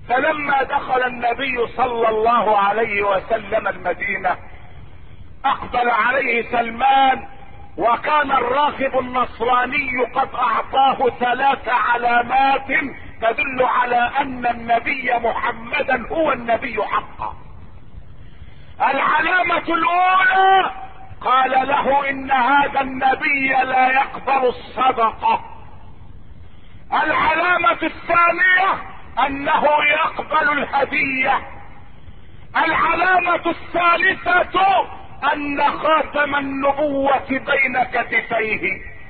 فلما دخل النبي صلى الله عليه وسلم المدينة اقبل عليه سلمان وكان الراغب النصراني قد اعطاه ثلاث علامات تدل على ان النبي محمدا هو النبي حقا العلامة الاولى قال له ان هذا النبي لا يقبل الصدقة العلامة الثانية انه يقبل الهدية العلامة الثالثة ان خاتم النبوة بين كتفيه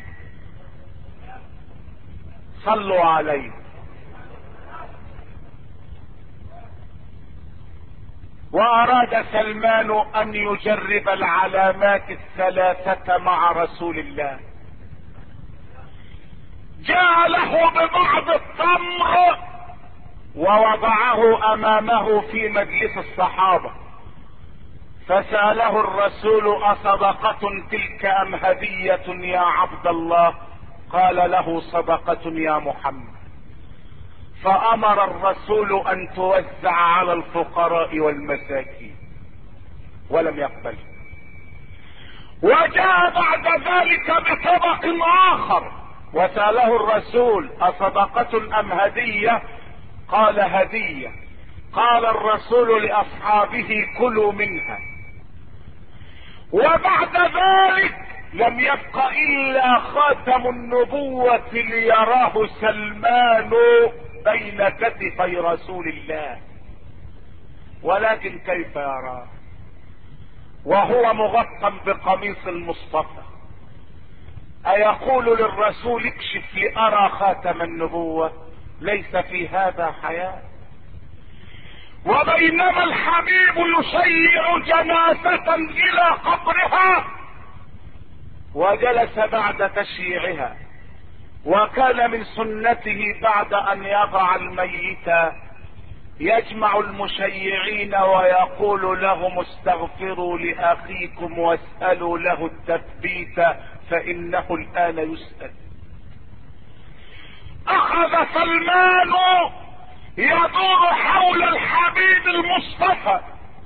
صلوا عليه واراد سلمان ان يجرب العلامات الثلاثة مع رسول الله جاء له ببعض التمر ووضعه امامه في مجلس الصحابة فسأله الرسول اصدقة تلك ام هدية يا عبد الله قال له صدقة يا محمد فامر الرسول ان توزع على الفقراء والمساكين ولم يقبل وجاء بعد ذلك بطبق اخر وسأله الرسول اصدقة ام هدية قال هدية قال الرسول لاصحابه كلوا منها وبعد ذلك لم يبق الا خاتم النبوة ليراه سلمان بين كتفي رسول الله ولكن كيف يراه وهو مغطى بقميص المصطفى ايقول للرسول اكشف لارى خاتم النبوة ليس في هذا حياة وبينما الحبيب يشيع جنازة الى قبرها وجلس بعد تشييعها وكان من سنته بعد ان يضع الميت يجمع المشيعين ويقول لهم استغفروا لاخيكم واسالوا له التثبيت فانه الان يسال اخذ سلمان يدور حول الحبيب المصطفى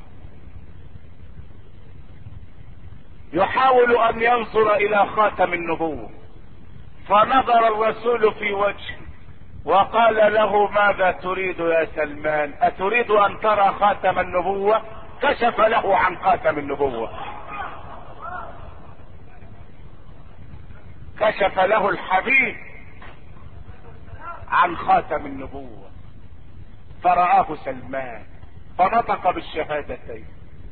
يحاول ان ينظر الى خاتم النبوه فنظر الرسول في وجهه وقال له ماذا تريد يا سلمان اتريد ان ترى خاتم النبوة كشف له عن خاتم النبوة كشف له الحبيب عن خاتم النبوة فرآه سلمان فنطق بالشهادتين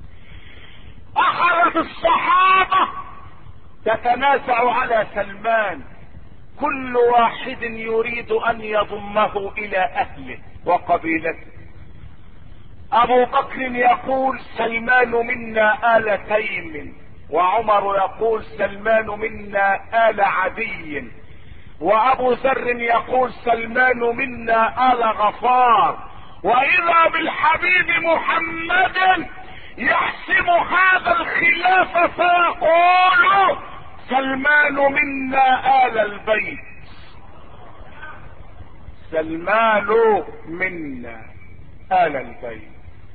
اخذت الصحابة تتنازع على سلمان كل واحد يريد ان يضمه الى اهله وقبيلته ابو بكر يقول سلمان منا ال تيم وعمر يقول سلمان منا ال عدي وابو ذر يقول سلمان منا ال غفار واذا بالحبيب محمد يحسم هذا الخلاف فيقول سلمان منا آل البيت سلمان منا آل البيت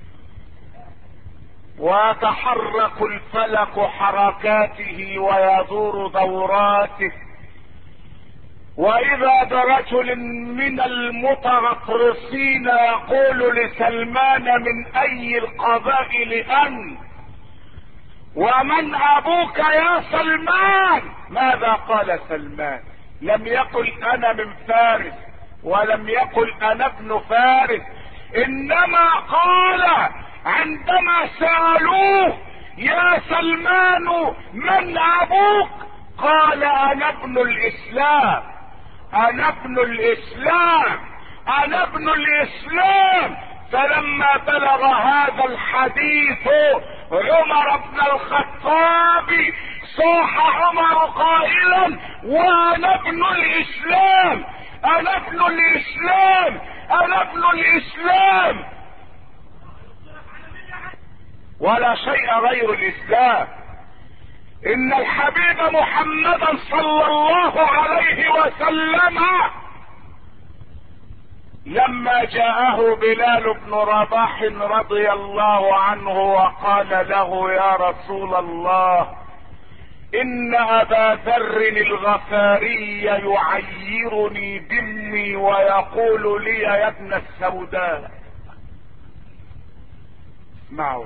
ويتحرك الفلك حركاته ويدور دوراته واذا برجل من المتغطرسين يقول لسلمان من اي القبائل انت ومن ابوك يا سلمان ماذا قال سلمان لم يقل انا من فارس ولم يقل انا ابن فارس انما قال عندما سالوه يا سلمان من ابوك قال انا ابن الاسلام انا ابن الاسلام انا ابن الاسلام فلما بلغ هذا الحديث عمر بن الخطاب صاح عمر قائلا وانا ابن الاسلام انا ابن الاسلام انا ابن الاسلام ولا شيء غير الاسلام ان الحبيب محمدا صلى الله عليه وسلم لما جاءه بلال بن رباح رضي الله عنه وقال له يا رسول الله ان ابا ذر الغفاري يعيرني دمي ويقول لي يا ابن السوداء اسمعوا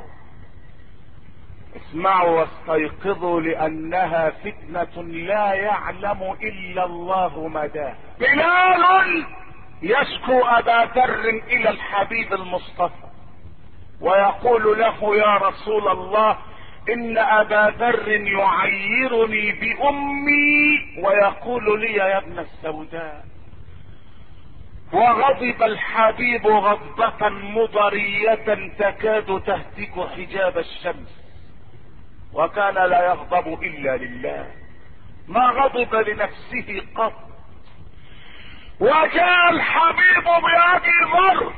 اسمعوا واستيقظوا لانها فتنة لا يعلم الا الله مداها بلال يشكو ابا ذر الى الحبيب المصطفى ويقول له يا رسول الله ان ابا ذر يعيرني بامي ويقول لي يا ابن السوداء وغضب الحبيب غضبة مضرية تكاد تهتك حجاب الشمس وكان لا يغضب الا لله ما غضب لنفسه قط وجاء الحبيب بأبي ذر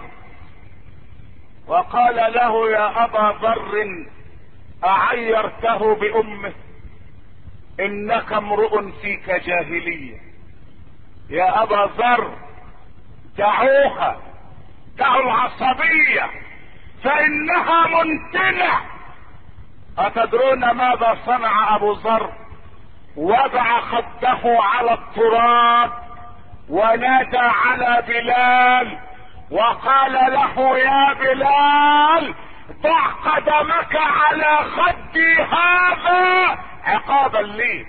وقال له يا أبا ذر أعيرته بأمه إنك امرؤ فيك جاهلية يا أبا ذر دعوها دعوا العصبية فإنها منتنة أتدرون ماذا صنع أبو ذر وضع خده على التراب ونادى على بلال وقال له يا بلال ضع قدمك على خدي هذا عقابا لي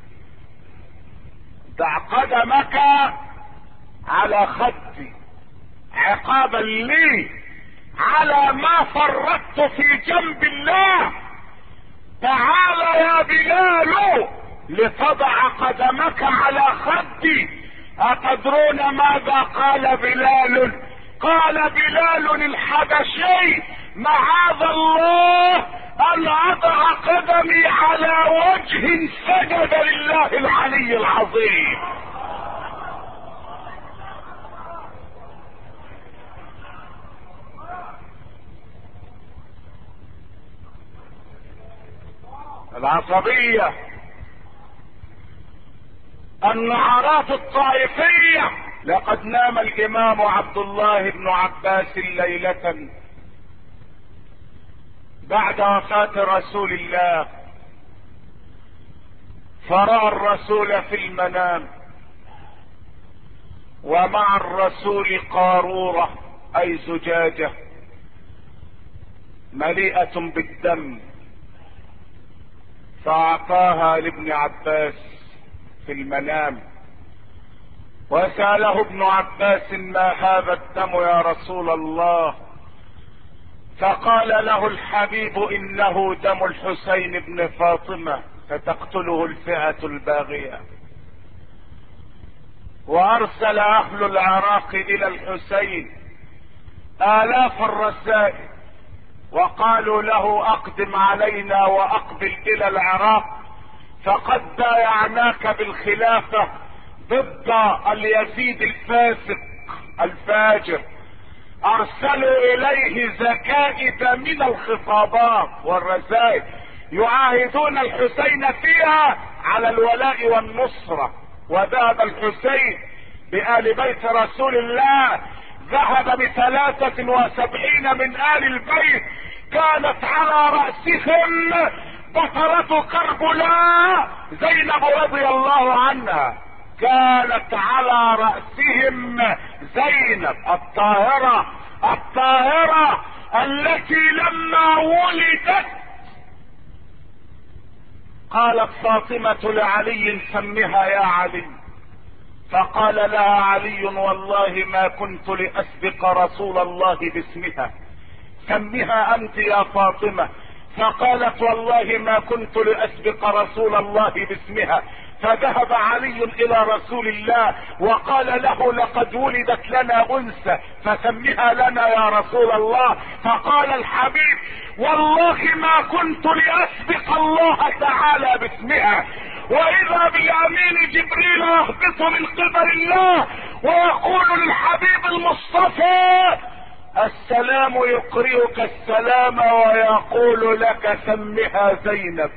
ضع قدمك على خدي عقابا لي على ما فرطت في جنب الله تعال يا بلال لتضع قدمك على خدي اتدرون ماذا قال بلال قال بلال الحبشي معاذ الله ان اضع قدمي على وجه سجد لله العلي العظيم العصبيه النعرات الطائفية لقد نام الامام عبد الله بن عباس ليلة بعد وفاة رسول الله فرأى الرسول في المنام ومع الرسول قارورة اي زجاجة مليئة بالدم فاعطاها لابن عباس في المنام وسأله ابن عباس ما هذا الدم يا رسول الله فقال له الحبيب انه دم الحسين بن فاطمة فتقتله الفئة الباغية وارسل اهل العراق الى الحسين الاف الرسائل وقالوا له اقدم علينا واقبل الى العراق فقد بايعناك بالخلافة ضد اليزيد الفاسق الفاجر ارسلوا اليه زكائد من الخطابات والرسائل يعاهدون الحسين فيها على الولاء والنصرة وذهب الحسين بآل بيت رسول الله ذهب بثلاثة وسبعين من آل البيت كانت على رأسهم بطلة كربلاء زينب رضي الله عنها كانت على رأسهم زينب الطاهرة الطاهرة التي لما ولدت قالت فاطمة لعلي سمها يا علي فقال لها علي والله ما كنت لأسبق رسول الله باسمها سمها أنت يا فاطمة فقالت والله ما كنت لأسبق رسول الله باسمها فذهب علي الى رسول الله وقال له لقد ولدت لنا انثى فسمها لنا يا رسول الله فقال الحبيب والله ما كنت لاسبق الله تعالى باسمها واذا بالامين جبريل يهبط من قبل الله ويقول للحبيب المصطفى السلام يقرئك السلام ويقول لك سمها زينب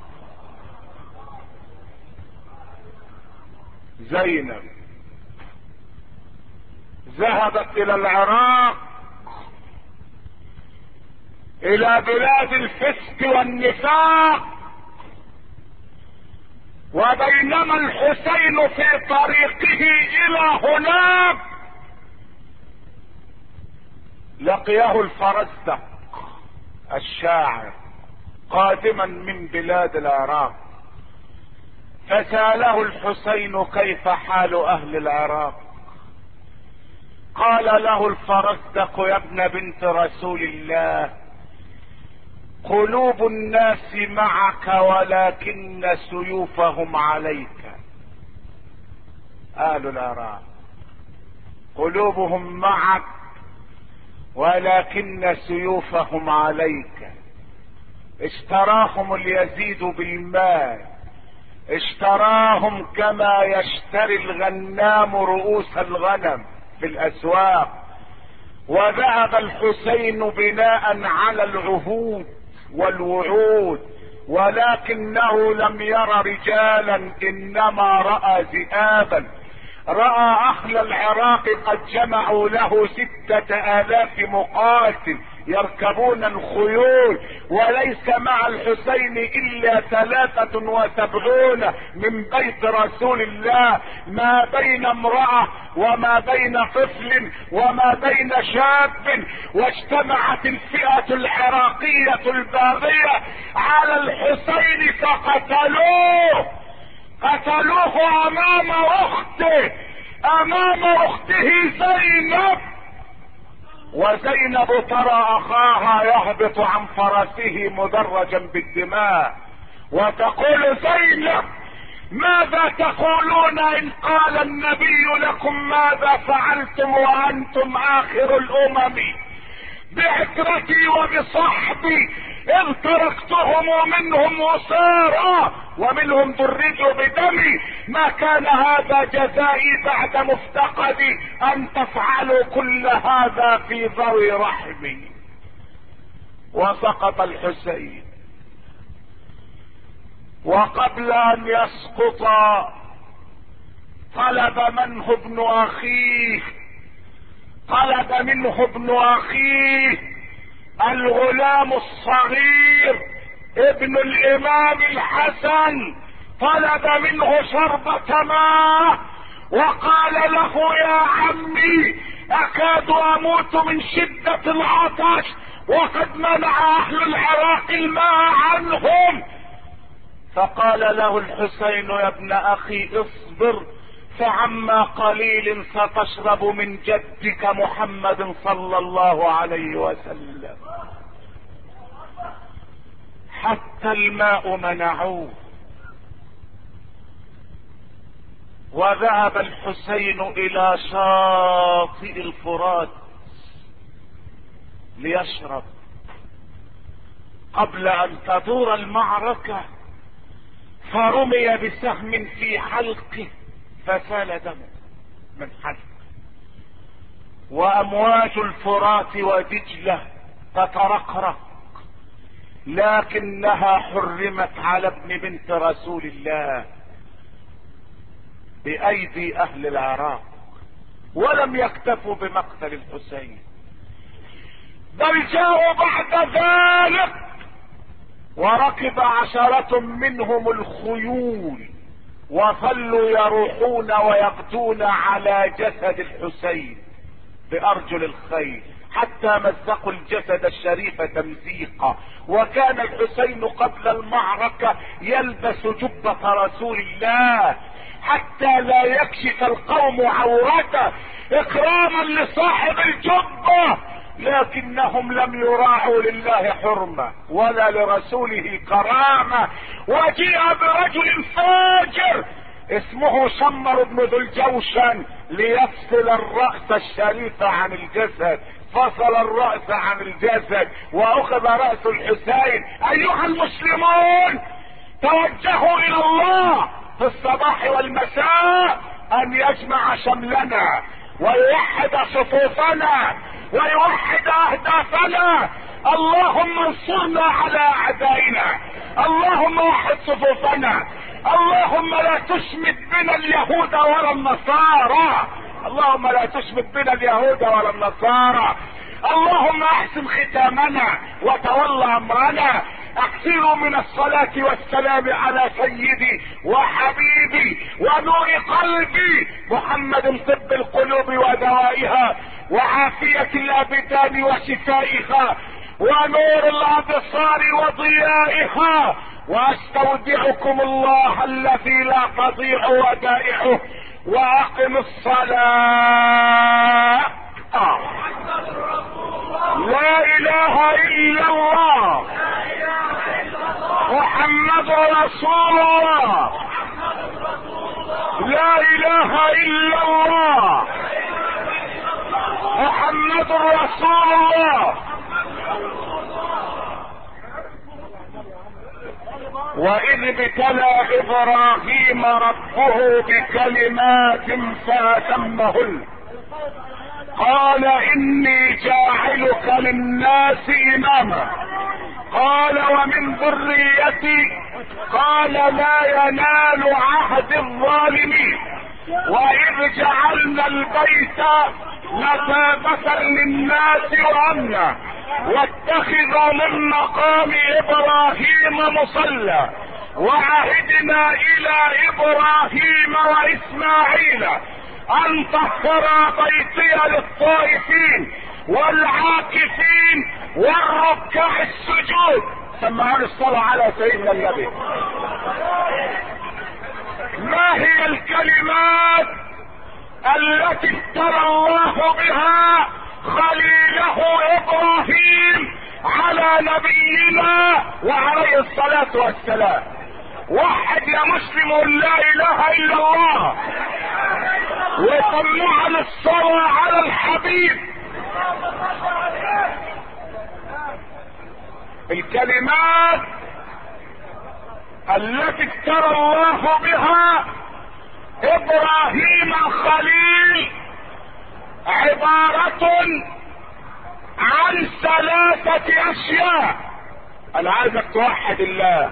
زينب ذهبت الى العراق الى بلاد الفسق والنفاق وبينما الحسين في طريقه الى هناك لقيه الفرزدق الشاعر قادما من بلاد العراق فساله الحسين كيف حال اهل العراق قال له الفرزدق يا ابن بنت رسول الله قلوب الناس معك ولكن سيوفهم عليك اهل العراق قلوبهم معك ولكن سيوفهم عليك اشتراهم اليزيد بالمال اشتراهم كما يشتري الغنام رؤوس الغنم في الاسواق وذهب الحسين بناء على العهود والوعود ولكنه لم ير رجالا انما راى ذئابا راى اهل العراق قد جمعوا له ستة الاف مقاتل يركبون الخيول وليس مع الحسين الا ثلاثة وسبعون من بيت رسول الله ما بين امرأة وما بين طفل وما بين شاب واجتمعت الفئة العراقية الباغية على الحسين فقتلوه قتلوه امام اخته امام اخته زينب وزينب ترى اخاها يهبط عن فرسه مدرجا بالدماء وتقول زينب ماذا تقولون ان قال النبي لكم ماذا فعلتم وانتم اخر الامم بعترتي وبصحبي اذ تركتهم ومنهم وصارا ومنهم درجوا بدمي ما كان هذا جزائي بعد مفتقدي ان تفعلوا كل هذا في ذوي رحمي وسقط الحسين وقبل ان يسقط طلب منه ابن اخيه طلب منه ابن اخيه الغلام الصغير ابن الامام الحسن طلب منه شربة ماء وقال له يا عمي اكاد اموت من شدة العطش وقد منع اهل العراق الماء عنهم فقال له الحسين يا ابن اخي اصبر فعما قليل ستشرب من جدك محمد صلى الله عليه وسلم حتى الماء منعوه وذهب الحسين الى شاطئ الفرات ليشرب قبل ان تدور المعركه فرمي بسهم في حلقه فسال دمه من حلقه وامواج الفرات ودجله تترقرق لكنها حرمت على ابن بنت رسول الله بايدي اهل العراق ولم يكتفوا بمقتل الحسين بل جاءوا بعد ذلك وركب عشرة منهم الخيول وظلوا يروحون ويقضون على جسد الحسين بارجل الخيل حتى مزقوا الجسد الشريف تمزيقا وكان الحسين قبل المعركة يلبس جبة رسول الله حتى لا يكشف القوم عورته اكراما لصاحب الجبة لكنهم لم يراعوا لله حرمة ولا لرسوله كرامة وجيء برجل فاجر اسمه شمر بن ذو الجوشن ليفصل الرأس الشريف عن الجسد فصل الرأس عن الجسد واخذ رأس الحسين ايها المسلمون توجهوا الى الله في الصباح والمساء ان يجمع شملنا ويوحد صفوفنا ويوحد اهدافنا اللهم انصرنا على اعدائنا اللهم وحد صفوفنا اللهم لا تشمت بنا اليهود ولا النصارى اللهم لا تشمت بنا اليهود ولا النصارى اللهم احسن ختامنا وتولى امرنا اكثروا من الصلاة والسلام على سيدي وحبيبي ونور قلبي محمد طب القلوب ودوائها وعافية الابدان وشفائها ونور الابصار وضيائها واستودعكم الله الذي لا تضيع ودائعه واقم الصلاة آه. لا اله الا الله محمد رسول الله لا اله الا الله محمد رسول الله واذ ابتلى ابراهيم ربه بكلمات فاتمهن قال اني جاعلك للناس اماما قال ومن ذريتي قال لا ينال عهد الظالمين واذ جعلنا البيت مثابة للناس وامنا واتخذوا من مقام ابراهيم مصلى وعهدنا الى ابراهيم واسماعيل ان طهر بيتي للطائفين والعاكفين والركع السجود سمعوا الصلاة على سيدنا النبي ما هي الكلمات التي ابتلى الله بها خليله ابراهيم على نبينا وعليه الصلاة والسلام وحد يا مسلم لا اله الا الله وسمعنا الصلاة على الحبيب الكلمات التي ابتلى الله بها ابراهيم الخليل عبارة عن ثلاثة اشياء انا عايزك توحد الله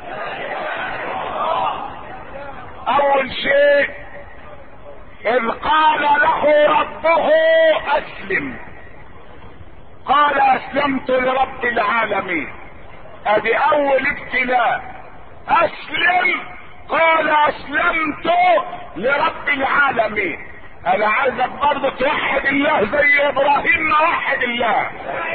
اول شيء اذ قال له ربه اسلم قال اسلمت لرب العالمين ادي اول ابتلاء اسلم قال اسلمت لرب العالمين انا عايزك برضه توحد الله زي ابراهيم ما وحد الله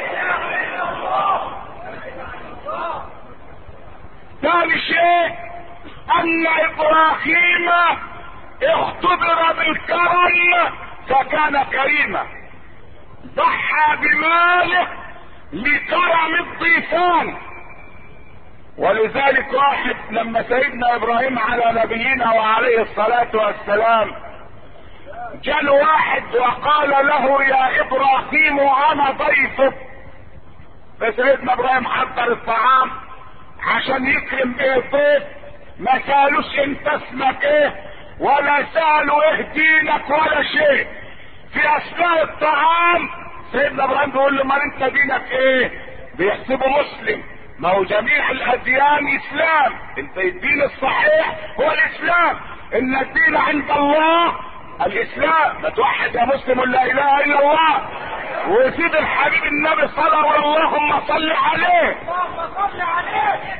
ثاني شيء ان ابراهيم اختبر بالكرم فكان كريما ضحى بماله لكرم الضيفان ولذلك واحد لما سيدنا ابراهيم على نبينا وعليه الصلاة والسلام جاء واحد وقال له يا ابراهيم انا ضيفك فسيدنا ابراهيم حضر الطعام عشان يكرم ايه الضيف ما سالوش انت اسمك ايه ولا سالوا ايه دينك ولا شيء في اثناء الطعام سيدنا ابراهيم بيقول له ما انت دينك ايه بيحسبه مسلم ما هو جميع الاديان اسلام انت الدين الصحيح هو الاسلام ان الدين عند الله الاسلام ما توحد يا مسلم لا اله الا الله وسيد الحبيب النبي صلى اللهم صل عليه اللهم صل عليه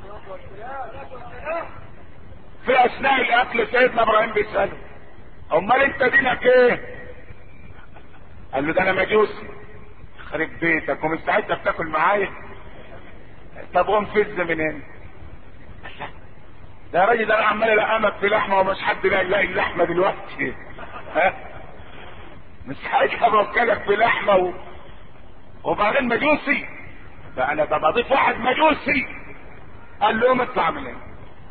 في اثناء الاكل سيدنا ابراهيم بيساله امال انت دينك ايه قال له ده انا مجوسي خرب بيتك ومستعد بتاكل معايا طب قوم فز من هنا ده يا راجل ده انا عمال القمك في لحمه ومش حد لا يلاقي اللحمه دلوقتي ها مش حاجه بوكلك في لحمه و... وبعدين مجوسي ده انا طب اضيف واحد مجوسي قال لهم اطلع من هنا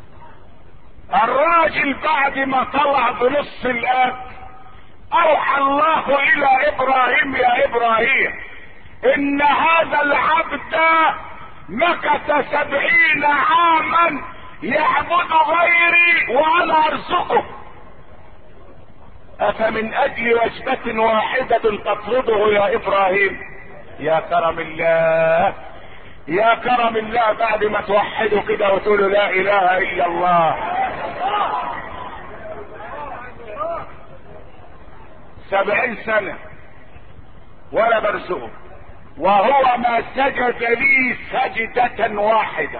الراجل بعد ما طلع بنص الاكل اوحى الله الى ابراهيم يا ابراهيم ان هذا العبد مكث سبعين عاما يعبد غيري وانا ارزقه افمن اجل وجبة واحدة تطلبه يا ابراهيم يا كرم الله يا كرم الله بعد ما توحدوا كده وتقولوا لا اله الا الله سبعين سنة ولا برزقه وهو ما سجد لي سجدة واحدة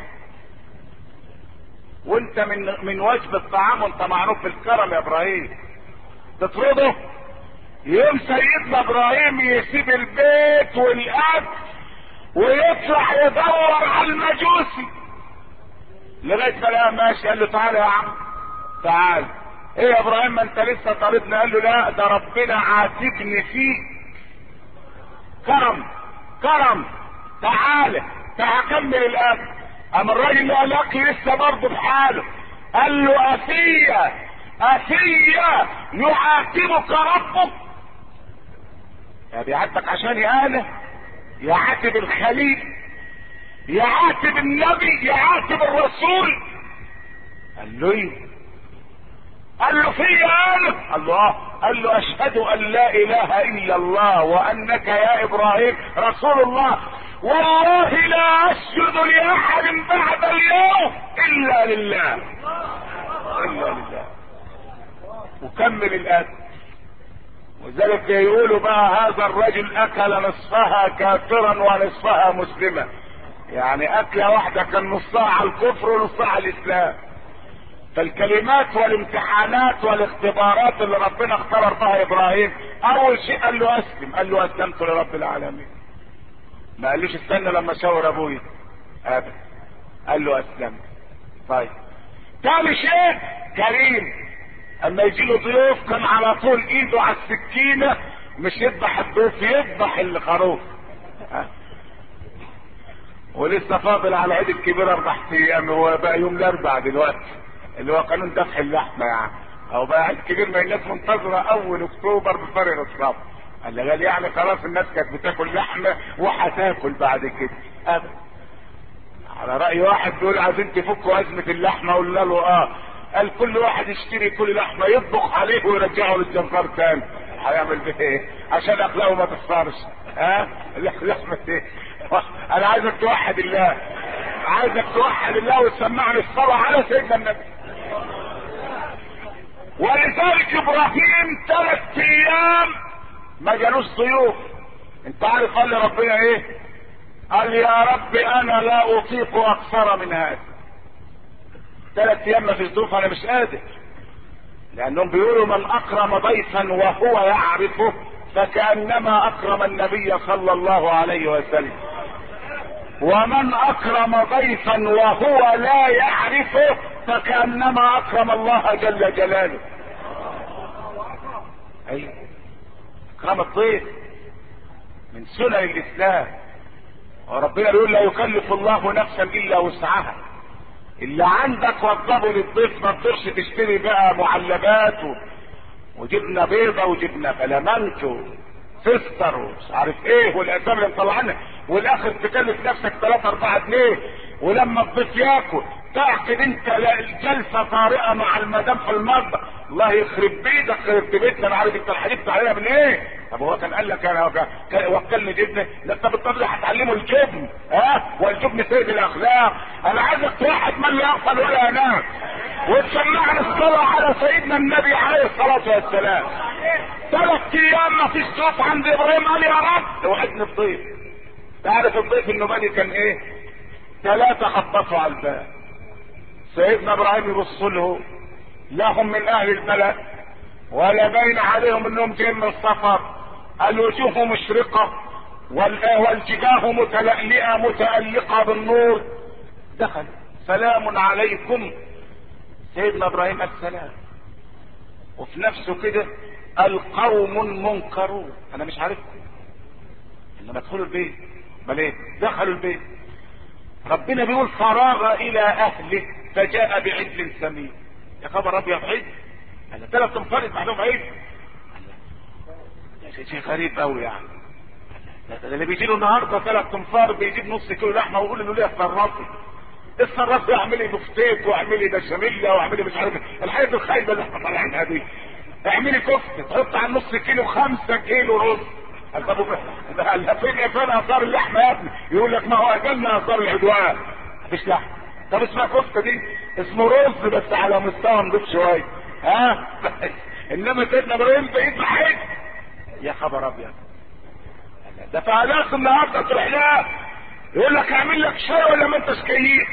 وانت من من وجب الطعام وانت معروف بالكرم يا ابراهيم تطرده يوم سيدنا ابراهيم يسيب البيت والاكل ويطلع يدور على المجوسي لغايه ما لقى ماشي قال له تعالى يا عم تعال ايه يا ابراهيم ما انت لسه طالبنا قال له لا ده ربنا عاتبني فيك كرم كرم تعالى تعال كمل الاكل اما الراجل قال لك لسه برضه بحاله قال له افيا افيا يعاتبك ربك يا بيعاتبك عشان انا يعاتب الخليل يعاتب النبي يعاتب الرسول قال له ايه قال له في انا قال له اه قال له اشهد ان لا اله الا الله وانك يا ابراهيم رسول الله والله لا اسجد لاحد بعد اليوم الا لله الا لله وكمل الاكل وذلك يقولوا بقى هذا الرجل اكل نصفها كافرا ونصفها مسلما يعني اكله واحده كان نصها على الكفر ونصها على الاسلام فالكلمات والامتحانات والاختبارات اللي ربنا اختبر بها ابراهيم اول شيء قال له اسلم قال له اسلمت لرب العالمين ما قالوش استنى لما شاور ابويا ابدا قال له اسلمت طيب تاني شيء كريم اما يجي له ضيوف كان على طول ايده على السكينه مش يذبح الضيف يذبح الخروف ولسه فاضل على العيد الكبير اربع ايام هو بقى يوم الاربع دلوقتي اللي هو قانون ذبح اللحمه يعني او بقى عيد كبير ما الناس منتظره اول اكتوبر بفارغ الصبر قال لي قال يعني خلاص الناس كانت بتاكل لحمه وهتاكل بعد كده ابدا على راي واحد بيقول عايزين تفكوا ازمه اللحمه قلنا له اه قال كل واحد يشتري كل لحمه يطبخ عليه ويرجعه للجزار تاني هيعمل بيه ايه عشان اخلاقه ما تصفرش ها لحمه ايه انا عايزك توحد الله عايزك توحد الله وتسمعني الصلاه على سيدنا النبي ولذلك ابراهيم ثلاث ايام ما جالوش ضيوف انت عارف قال لي ربنا ايه قال يا رب انا لا اطيق اكثر من هذا ثلاث ايام ما فيش ضيوف انا مش قادر لانهم بيقولوا من اكرم ضيفا وهو يعرفه فكانما اكرم النبي صلى الله عليه وسلم ومن اكرم ضيفا وهو لا يعرفه فكانما اكرم الله جل جلاله ايوه اكرم الضيف من سنن الاسلام وربنا يقول لا يكلف الله نفسا الا وسعها اللي عندك وضبه للضيف ما تقدرش تشتري بقى معلبات و... وجبنه بيضه وجبنه فلامنت وفستر ومش عارف ايه والاسامي اللي مطلعينها والاخر تكلف نفسك 3 4 جنيه ولما الضيف ياكل تعقد انت الجلسه طارئه مع المدام في المطبخ الله يخرب بيتك خربت بيتنا انا عارف انت الحديث عليها من ايه طب هو كان قال لك انا وكلني جبنه ده انت بالطبع هتعلمه الجبن ها والجبن سيد الاخلاق انا عايزك توحد من لا يغفل ولا ينام وتسمعنا الصلاه على سيدنا النبي عليه الصلاه والسلام ثلاث ايام ما فيش ضيف عند ابراهيم قال يا رب وعدني الضيف تعرف الضيف النبادي كان ايه ثلاثه خبطوا على الباب سيدنا ابراهيم يبص له لهم من اهل البلد ولا باين عليهم انهم جايين من السفر الوجوه مشرقة والجباه متلألئة متألقة بالنور دخل سلام عليكم سيدنا ابراهيم السلام وفي نفسه كده القوم منكرون انا مش عارفكم انما ادخلوا البيت بل ايه دخلوا البيت ربنا بيقول فراغ الى اهله فجاء بعجل سمين يا خبر ابيض عجل انا ثلاث انفرد بعدهم عجل شيء غريب قوي يعني ده اللي بيجي له النهارده ثلاث تنفار بيجيب نص كيلو لحمه ويقول انه ليه الصرافي الصرافي اعملي بفتيك واعملي بشاميل واعملي مش عارف الحاجات الخايبه اللي احنا طالعينها دي اعملي كفته تحط على النص كيلو خمسة كيلو رز طب فين فين اثار اللحمه يا ابني يقول لك ما هو اكلنا اثار العدوان مفيش لحمه طب اسمها كفته دي اسمه رز بس على مستوى نضيف شويه ها انما سيدنا ابراهيم بعيد بحيث يا خبر ابيض ده فعلاك النهارده تروح لها يقول لك اعمل لك شاي ولا ما انتش كيف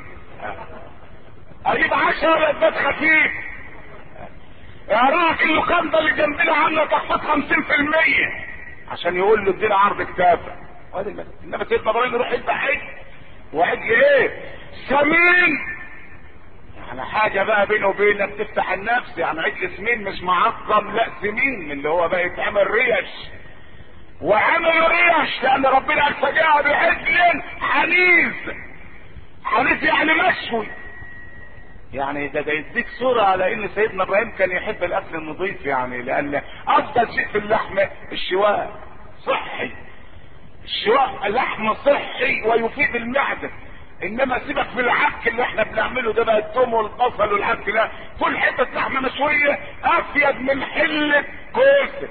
اجيب عشاء ولا ادات خفيف يا راجل اللوكاندا اللي جنبنا عامله تخفيض 50% عشان يقول له ادينا عرض كتافه انما سيدنا ابراهيم يروح يذبح عجل وعجل ايه؟ سمين يعني حاجه بقى بينه وبينك تفتح النفس يعني عجل سمين مش معقم لا سمين اللي هو بقى يتعمل ريش وعمل ريش لان ربنا ارتجاها بعجل حنيذ حنيذ يعني مشوي يعني ده ده يديك صورة على ان سيدنا ابراهيم كان يحب الاكل النظيف يعني لان افضل شيء في اللحمة الشواء صحي الشواء اللحم صحي ويفيد المعدة انما سيبك في العك اللي احنا بنعمله ده بقى التوم والبصل والعك لا كل حتة لحمة مشوية افيد من حلة كوسة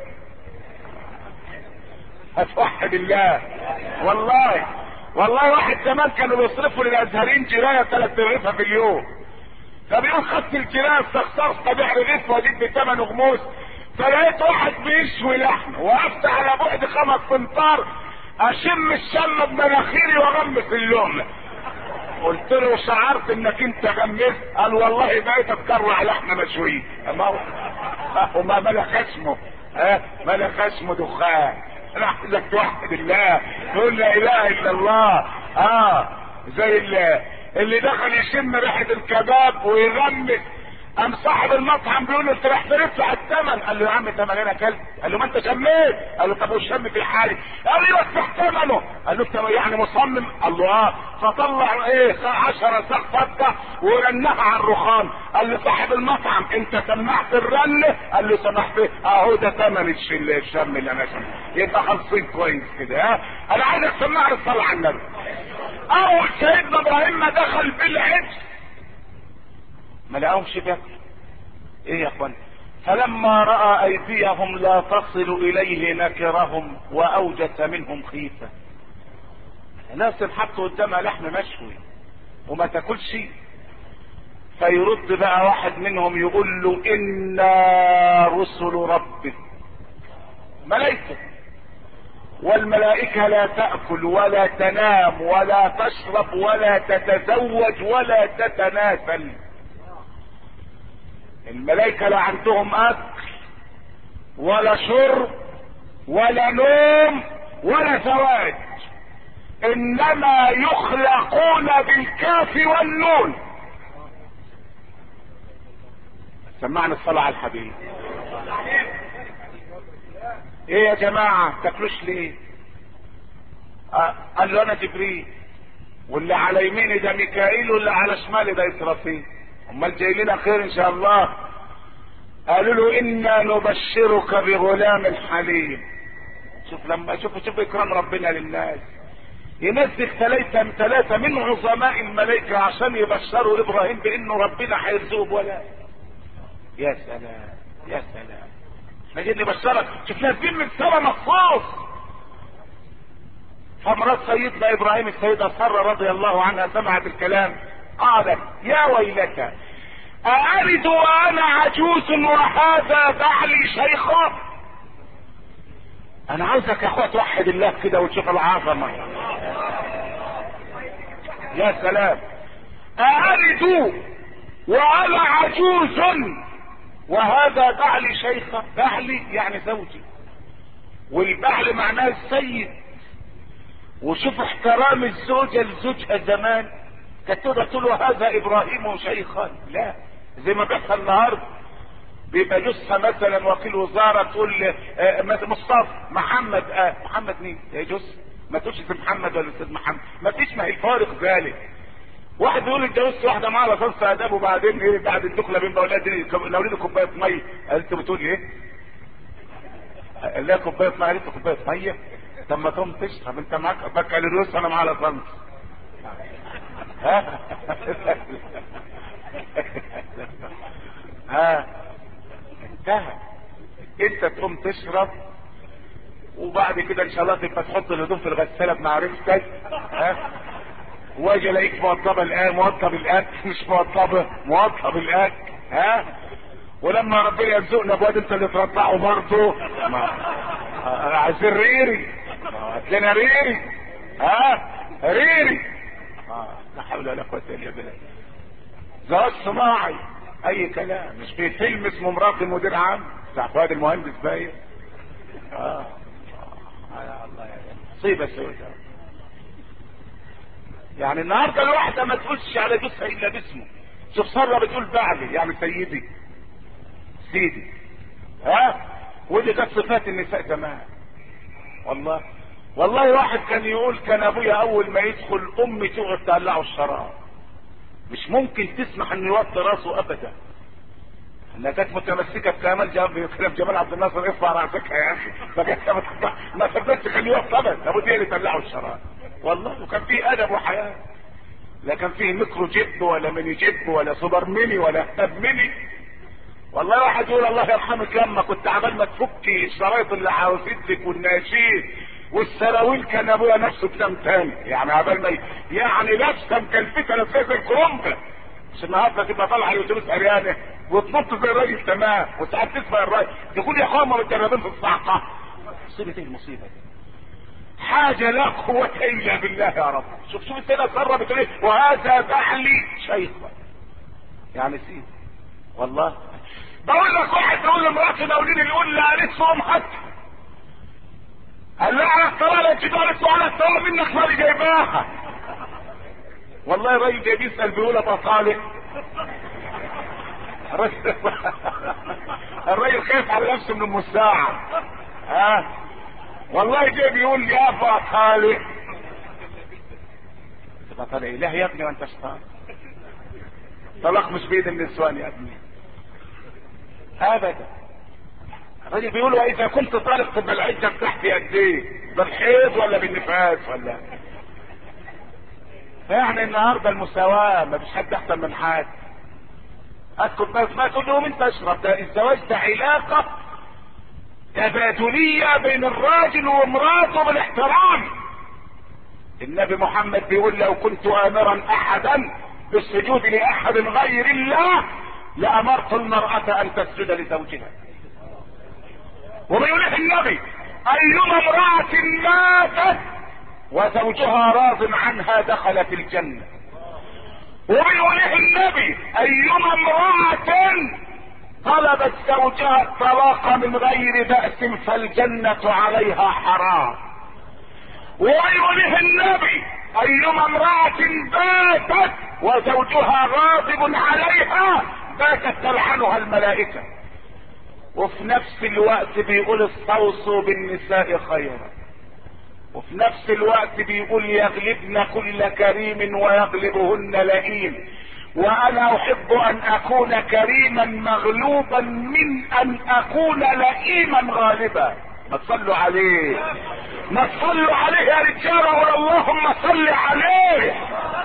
هتوحد الله والله والله واحد زمان كانوا بيصرفوا للازهرين جرايه ثلاث رغيفه في اليوم فبيقول خدت الجرايه استخسرت ابيع رغيف واجيب بثمن غموس فلقيت واحد بيشوي لحم وقفت على بعد خمس امتار اشم الشم بمناخيري واغمس اللقمه قلت له شعرت انك انت غمست قال والله بقيت اتكرع لحمه مشويه ما هو وما ملا خشمه ها ملا خشمه دخان انا عايزك توحد الله تقول لا اله الا الله اه زي اللي, اللي دخل يشم ريحه الكباب ويغمس قام صاحب المطعم بيقول له انت راح تدفع الثمن قال له يا عم ثمن انا اكلت قال له ما انت شميت قال له طب والشم في حالي قال له يدفع ثمنه قال له انت يعني مصمم قال له اه فطلع ايه 10 ساق فضه ورنها على الرخام قال له صاحب المطعم انت سمعت الرن قال له سمحت اهو ده ثمن الشم اللي انا شم يبقى خلصين كويس كده ها انا عايزك تسمعني الصلاه على النبي اول سيدنا ابراهيم ما دخل بالعجل ما لقاهمش بياكلوا ايه يا اخوان فلما راى ايديهم لا تصل اليه نكرهم واوجس منهم خيفه ناس حطوا قدامها لحم مشوي وما تاكلش فيرد بقى واحد منهم يقول له انا رسل ربك ملائكه والملائكة لا تأكل ولا تنام ولا تشرب ولا تتزوج ولا تتناسل الملائكة لا عندهم اكل ولا شرب ولا نوم ولا زواج انما يخلقون بالكاف والنون سمعنا الصلاة على الحبيب ايه يا جماعة تاكلوش ليه آه قال له انا جبريل واللي على يميني ده ميكائيل واللي على شمالي ده اسرافيل امال جاي لنا خير ان شاء الله قالوا له انا نبشرك بغلام حليم شوف لما شوف شوف اكرام ربنا للناس ينزل ثلاثة ثلاثة من عظماء الملائكة عشان يبشروا ابراهيم بانه ربنا هيرزقه بولاد يا سلام يا سلام احنا جايين نبشرك شوف نازلين من سما مخصوص فمرات سيدنا ابراهيم السيدة سارة رضي الله عنها سمعت الكلام قالت يا ويلك أألد وأنا عجوز وهذا بعلي شيخا أنا عاوزك يا أخوة توحد الله كده وتشوف العظمة يا سلام أألد وأنا عجوز وهذا بعلي شيخا بعلي يعني زوجي والبعل معناه السيد وشوف احترام الزوجة لزوجها زمان كانت تقدر تقول له هذا ابراهيم شيخا لا زي ما بيحصل النهارده بيبقى جثة مثلا وكيل وزارة تقول آه مصطفى محمد آه محمد مين؟ يا جثة ما تقولش اسم محمد ولا استاذ محمد ما فيش ما هي الفارق ذلك واحد يقول اتجوزت واحده معاها لصنص اداب وبعدين ايه بعد الدخله بين اولاد لو لي كوبايه ميه قالت بتقول ايه؟ قال لها كوبايه ميه قالت كوبايه ميه طب ما تقوم تشرب انت معاك بكالوريوس وانا معاها لصنص ها ها انتهى انت تقوم تشرب وبعد كده ان شاء الله تبقى تحط الهدوم في الغساله بمعرفتك ها واجي الاقيك موضبه الان موضب الاكل مش موضبه موضب الاكل ها ولما ربنا يرزقنا بواد انت اللي ترضعه برضه آه، عايزين ريري آه، هات ريري ها ريري آه، لا حول ولا قوه الا بالله زواج صناعي اي كلام مش في فيلم اسمه مرات المدير عام بتاع فؤاد المهندس باين اه يا الله يا مصيبه سوداء يعني النهارده الواحده ما تقولش على جوزها الا باسمه شوف ساره بتقول بعلي يعني سيدي سيدي ها ودي كانت صفات النساء زمان والله والله واحد كان يقول كان ابويا اول ما يدخل امي تقعد تقلعه الشراب مش ممكن تسمح انه يوطي راسه ابدا انها كانت متمسكه بكمال جمال كلام جمال عبد الناصر ارفع راسك يا اخي ما كانت ما صدقتش كان يوطي ابدا ابو دي اللي طلعه الشراب والله وكان فيه ادب وحياه لا كان فيه ميكرو جيب ولا ميني جيب ولا سوبر ميني ولا هاب ميني والله واحد يقول الله يرحمك لما كنت عمال ما تفكي الشرايط اللي حاوستك والناشيد والسراويل كان ابويا نفسه كلام تاني يعني عبال ما يعني لابسه مكلفته نفسها زي الكرومبه مش النهارده تبقى طالعه الاتوبيس عريانه وتنط زي الراجل تمام وساعات تسمع الراجل تقول يا اخوان متدربين في الصعقه مصيبه ايه المصيبه دي حاجة لا قوة إلا بالله يا رب شوف شوف السيدة سارة بتقول ايه وهذا بعلي شيخا يعني سيد والله بقول لك واحد يقول لمراته دولين يقول لها لسه امك قال لها على الطلاق انت دارت على الطلاق منك مالي جايباها والله الراجل جاي بيسال بيقول ابقى طالق الراجل خايف على نفسه من المساعة ها والله جاي بيقول لي ابقى طالق تبقى طالق لا يا ابني وانت طالق طلاق مش بيد النسوان يا ابني ابدا الراجل بيقول واذا كنت طالق تبقى العده بتاعتي قد ايه بالحيض ولا بالنفاس ولا يعني النهارده المساواه ما فيش حد احسن من حد اسكت بس ما تقول لهم انت اشرب ده الزواج ده علاقه تبادليه بين الراجل ومراته بالاحترام النبي محمد بيقول لو كنت امرا احدا بالسجود لاحد غير الله لامرت المراه ان تسجد لزوجها وبيقول لك النبي ايما امراه ماتت وزوجها راض عنها دخلت الجنه وبيقول لك النبي ايما امراه طلبت زوجها الطلاق من غير بأس فالجنة عليها حرام ويقول له النبي ايما امرأة باتت وزوجها غاضب عليها باتت تلعنها الملائكة وفي نفس الوقت بيقول استوصوا بالنساء خيرا وفي نفس الوقت بيقول يغلبن كل كريم ويغلبهن لئيم وانا احب ان اكون كريما مغلوبا من ان اكون لئيما غالبا ما تصلوا عليه ما تصلوا عليه يا رجاله ولا اللهم صل عليه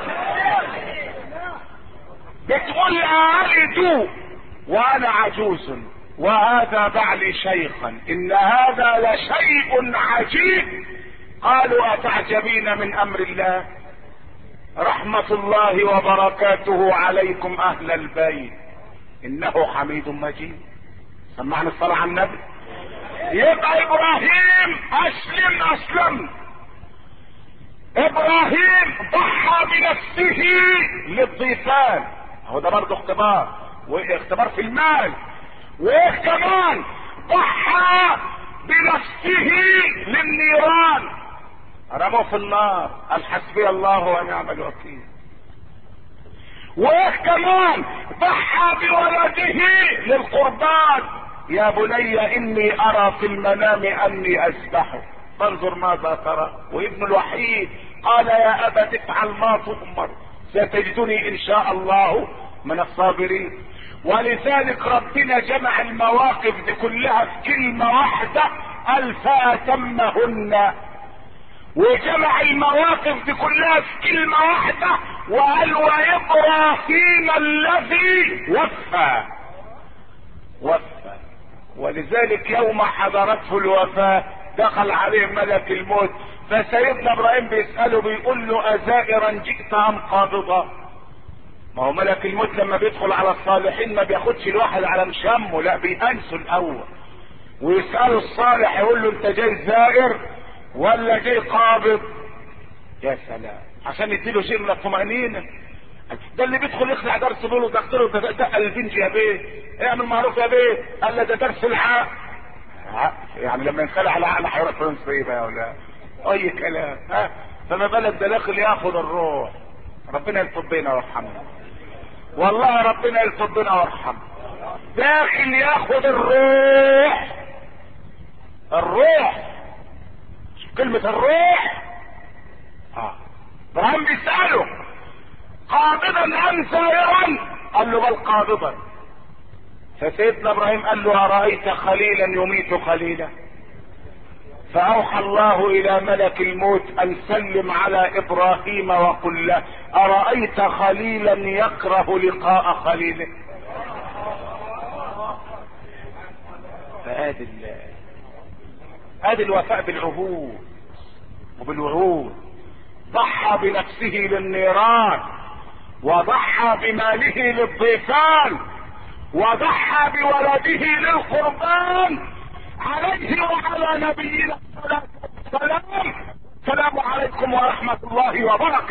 بتقول ألد وانا عجوز وهذا بعلي شيخا ان هذا لشيء عجيب قالوا اتعجبين من امر الله رحمة الله وبركاته عليكم اهل البيت انه حميد مجيد سمعنا الصلاة على النبي يبقى ابراهيم اسلم اسلم ابراهيم ضحى بنفسه للضيفان هو ده برضه اختبار واختبار في المال وايه كمان ضحى بنفسه للنيران رموا في النار قال حسبي الله ونعم الوكيل وايه كمان ضحى بولده للقربان يا بني اني ارى في المنام اني اسبحك فانظر ماذا ترى وابن الوحيد قال يا ابت افعل ما تؤمر ستجدني ان شاء الله من الصابرين ولذلك ربنا جمع المواقف دي كلها في كلمة واحدة قال فأتمهن وجمع المواقف دي كلها في كلمة واحدة وقال وإبراهيم الذي وفى وفى ولذلك يوم حضرته الوفاة دخل عليه ملك الموت فسيدنا ابراهيم بيسأله بيقول له أزائرا جئت أم قابضا ما هو ملك الموت لما بيدخل على الصالحين ما بياخدش الواحد على مشامه لا بيأنسه الأول ويسأله الصالح يقول له انت جاي زائر ولا جاي قابض يا سلام عشان يديله شيء من الطمأنينة ده اللي بيدخل يخلع درس بيقول له دكتور ده دق البنج يا بيه اعمل معروف يا بيه قال له ده درس الحق يعني لما ينخلع العقل هيروح في مصيبه يا ولا اي كلام ها فما بالك ده داخل ياخد الروح ربنا يلطف بينا ويرحمنا والله ربنا يلطف بينا ويرحمنا داخل ياخد الروح الروح كلمة الروح اه ابراهيم بيسأله قابضا ام سائرا قال له بل قابضا فسيدنا ابراهيم قال له ارايت خليلا يميت خليلا فاوحى الله الى ملك الموت ان سلم على ابراهيم وقل له ارايت خليلا يكره لقاء خليله فادي ادي الوفاء بالعهود وبالوعود ضحى بنفسه للنيران وضحى بماله للضيفان وضحى بولده للقربان عليه وعلى نبينا الصلاة والسلام السلام عليكم ورحمة الله وبركاته